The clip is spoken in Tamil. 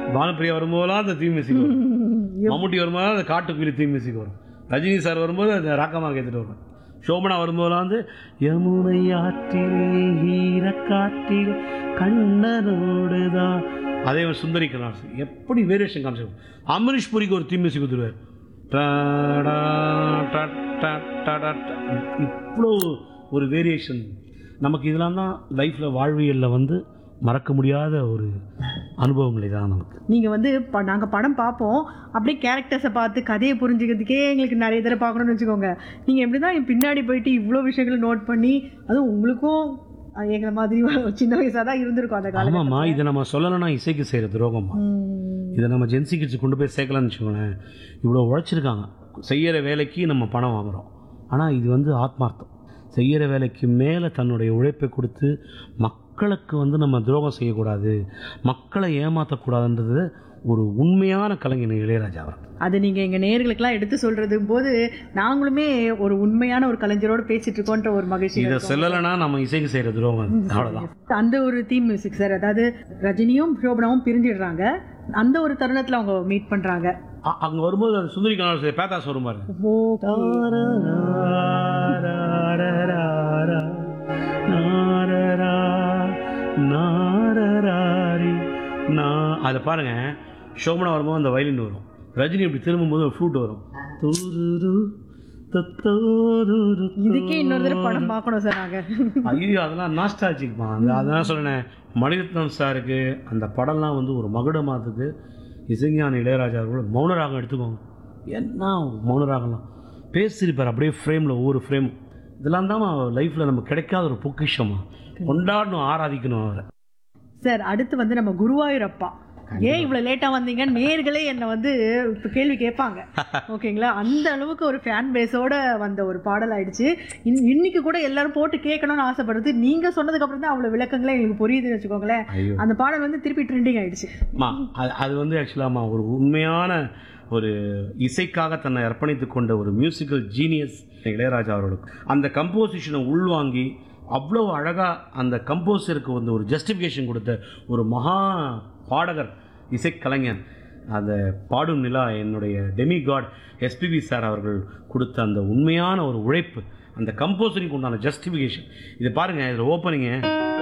பானுப்பிரியா வரும்போதெல்லாம் அந்த தீம் மியூசிக் வரும் மம்முட்டி வரும்போது அந்த காட்டுக்குயில் தீம் மியூசிக் வரும் ரஜினி சார் வரும்போது அந்த ராக்கமாக கேட்டுட்டு வரும் சோபனா வரும்போதெல்லாம் வந்து யமுனை ஆற்றிலே ஈரக்காற்றிலே கண்ணனோடு தான் அதே மாதிரி சுந்தரி கண்ணாசி எப்படி வேரியேஷன் காமிச்சு அமரீஷ் புரிக்கு ஒரு தீம் மியூசிக் கொடுத்துருவார் இவ்வளோ ஒரு வேரியேஷன் நமக்கு இதெல்லாம் தான் லைஃப்பில் வாழ்வியலில் வந்து மறக்க முடியாத ஒரு அனுபவங்கள் இதான் நமக்கு நீங்க வந்து ப- நாங்க படம் பார்ப்போம் அப்படியே கேரக்டர்ஸை பார்த்து கதையை புரிஞ்சுக்கிறதுக்கே எங்களுக்கு நிறைய தடவை பார்க்கணும்னு வச்சுக்கோங்க நீங்க எப்படிதான் என் பின்னாடி போயிட்டு இவ்வளோ விஷயங்களை நோட் பண்ணி அதுவும் உங்களுக்கும் அஹ், எங்களை மாதிரி சின்ன வயசாக தான் இருந்திருக்கும் அந்த காலம் ஆமாம்மா இதை நம்ம சொல்லலைன்னா இசைக்கு செய்கிற துரோகம்மா இதை நம்ம ஜென்சி கிட்ஸ் கொண்டு போய் சேர்க்கலாம்னு வச்சுக்கோங்களேன் இவ்வளோ உழைச்சிருக்காங்க செய்கிற வேலைக்கு நம்ம பணம் வாங்குகிறோம் ஆனால் இது வந்து ஆத்மார்த்தம் செய்கிற வேலைக்கு மேலே தன்னுடைய உழைப்பை கொடுத்து மக்களுக்கு வந்து நம்ம துரோகம் செய்யக்கூடாது மக்களை ஏமாற்றக்கூடாதுன்றது ஒரு உண்மையான கலைஞர் இளையராஜா அவர் அது நீங்க எங்க நேயர்களுக்கெல்லாம் எடுத்து சொல்றது போது நாங்களுமே ஒரு உண்மையான ஒரு கலைஞரோட பேசிட்டு இருக்கோன்ற ஒரு மகிழ்ச்சி இதை இருக்கும். சொல்லலைன்னா நம்ம இசைக்கு செய்கிற துரோகம் அவ்வளோதான் அந்த ஒரு தீம் மியூசிக் சார் அதாவது ரஜினியும் சோபனாவும் பிரிஞ்சிடுறாங்க அந்த ஒரு தருணத்துல அவங்க மீட் பண்றாங்க அங்கே வரும்போது அந்த சுந்தரி கண்ணாடி பேத்தாஸ் வரும் பாருங்க அதில் பாருங்க சோமனா வரும்போது அந்த வயலின் வரும் ரஜினி இப்படி திரும்பும்போது ஒரு ஃப்ளூட் வரும் தூருரு, தத்தோருரு, இதுக்கே இன்னொரு தடவை படம் பார்க்கணும் சார் நாங்க ஐயோ அதெல்லாம் நாஸ்டாலஜிக்மா அந்த அதான் சொன்னேன் மணிரத்னம் சாருக்கு அந்த படம்லாம் வந்து ஒரு மகுடமாத்துக்கு இசைஞான இளையராஜா அவர்கள் மௌனராகம் எடுத்துக்கோங்க என்ன மௌனராகம்லாம் பேசியிருப்பார் அப்படியே ஃப்ரேமில் ஒவ்வொரு ஃப்ரேம் இதெல்லாம் தான் லைஃப்பில் நமக்கு கிடைக்காத ஒரு பொக்கிஷமா கொண்டாடணும் ஆராதிக்கணும் அவரை சார் அடுத்து வந்து நம்ம குருவாயூரப்பா ஏன் இவ்வளவு லேட்டா வந்தீங்க நேர்களே என்ன வந்து இப்ப கேள்வி கேட்பாங்க ஓகேங்களா அந்த அளவுக்கு ஒரு ஃபேன் பேஸோட வந்த ஒரு பாடல் ஆயிடுச்சு இன்- இன்னைக்கு கூட எல்லாரும் போட்டு கேட்கணும்னு ஆசைப்படுறது நீங்க சொன்னதுக்கு அப்புறம் தான் அவ்வளவு விளக்கங்களே எங்களுக்கு புரியுதுன்னு வச்சுக்கோங்களேன் ஐயோ அந்த பாடல் வந்து திருப்பி ட்ரெண்டிங் ஆயிடுச்சு மா அது அது வந்து ஆக்சுவலாமா ஒரு உண்மையான ஒரு இசைக்காக தன்னை அர்ப்பணித்துக் கொண்ட ஒரு மியூசிக்கல் ஜீனியஸ் இளையராஜா அவர்களுக்கு அந்த கம்போசிஷனை உள்வாங்கி அவ்வளோ அழகாக அந்த கம்போசருக்கு வந்து ஒரு ஜஸ்டிஃபிகேஷன் கொடுத்த ஒரு மகா பாடகர் இசைக்கலைஞன் அந்த பாடும் நிலா என்னுடைய டெமி காட் எஸ்பிபி சார் அவர்கள் கொடுத்த அந்த உண்மையான ஒரு உழைப்பு அந்த கம்போசரிங் உண்டான ஜஸ்டிஃபிகேஷன் இது பாருங்கள் இதில் ஓப்பனிங்க